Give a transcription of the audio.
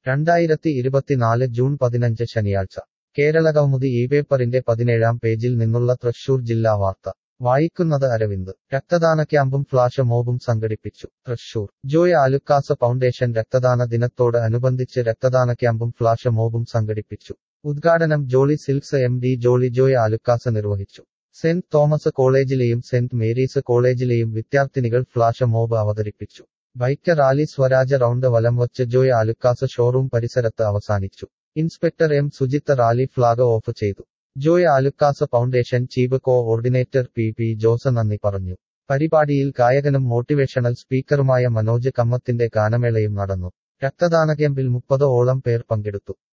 രണ്ടായിരത്തി ഇരുപത്തിനാല് ജൂൺ പതിനഞ്ച് ശനിയാഴ്ച കേരളകൗമുദി ഈ പേപ്പറിന്റെ പതിനേഴാം പേജിൽ നിന്നുള്ള തൃശൂർ ജില്ലാ വാർത്ത വായിക്കുന്നത് അരവിന്ദ് രക്തദാന ക്യാമ്പും ഫ്ലാഷ് മോബും സംഘടിപ്പിച്ചു തൃശൂർ ജോയ് ആലുക്കാസ് ഫൗണ്ടേഷൻ രക്തദാന ദിനത്തോട് അനുബന്ധിച്ച് രക്തദാന ക്യാമ്പും ഫ്ലാഷ് മോബും സംഘടിപ്പിച്ചു ഉദ്ഘാടനം ജോളി സിൽക്സ് എം ഡി ജോളി ജോയ് ആലുക്കാസ് നിർവഹിച്ചു സെന്റ് തോമസ് കോളേജിലെയും സെന്റ് മേരീസ് കോളേജിലെയും വിദ്യാർത്ഥിനികൾ ഫ്ലാഷ് മോബ് അവതരിപ്പിച്ചു ബൈക്ക് റാലി സ്വരാജ റൗണ്ട് വലം വച്ച് ജോയ് ആലുക്കാസ് ഷോറൂം പരിസരത്ത് അവസാനിച്ചു inspector M Sujith rally flag off ചെയ്തു Joy Alukkas foundation chief coordinator P P Jose നന്ദി പറഞ്ഞു പരിപാടിയിൽ ഗായകനും മോട്ടിവേഷണൽ സ്പീക്കറുമായ മനോജ് കമ്മത്തിന്റെ ഗാനമേളയും നടന്നു രക്തദാന ക്യാമ്പിൽ മുപ്പത് ഓളം പേർ പങ്കെടുത്തു